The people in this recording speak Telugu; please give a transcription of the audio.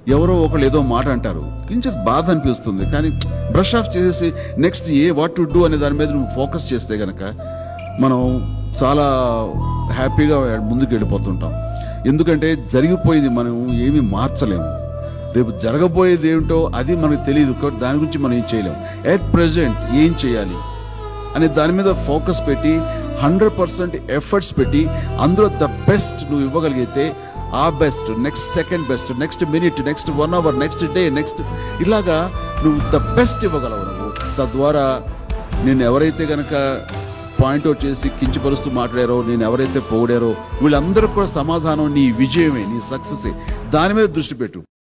ఎవరో ఒకళ్ళు ఏదో మాట అంటారు కొంచెం బాధ అనిపిస్తుంది కానీ బ్రష్ ఆఫ్ చేసేసి నెక్స్ట్ ఏ వాట్ టు డూ అనే దాని మీద నువ్వు ఫోకస్ చేస్తే గనక మనం చాలా హ్యాపీగా ముందుకు వెళ్ళిపోతుంటాం ఎందుకంటే జరిగిపోయింది మనం ఏమీ మార్చలేము రేపు జరగబోయేది ఏమిటో అది మనకు తెలియదు కాబట్టి దాని గురించి మనం ఏం చేయలేం ఎట్ ప్రెసెంట్ ఏం చేయాలి అనే దాని మీద ఫోకస్ పెట్టి హండ్రెడ్ పర్సెంట్ ఎఫర్ట్స్ పెట్టి అందులో ద బెస్ట్ నువ్వు ఇవ్వగలిగితే ఆ best next second best next minute next one hour next day next ఇలాగా నువ్వు ద బెస్ట్ ఇవ్వగలవు నువ్వు తద్వారా నేను ఎవరైతే గనక పాయింట్అవుట్ చేసి కించపరుస్తూ మాట్లాడారో నేను ఎవరైతే పొగిడారో వీళ్ళందరూ కూడా సమాధానం నీ విజయమే నీ సక్సెసే దాని మీద దృష్టి పెట్టు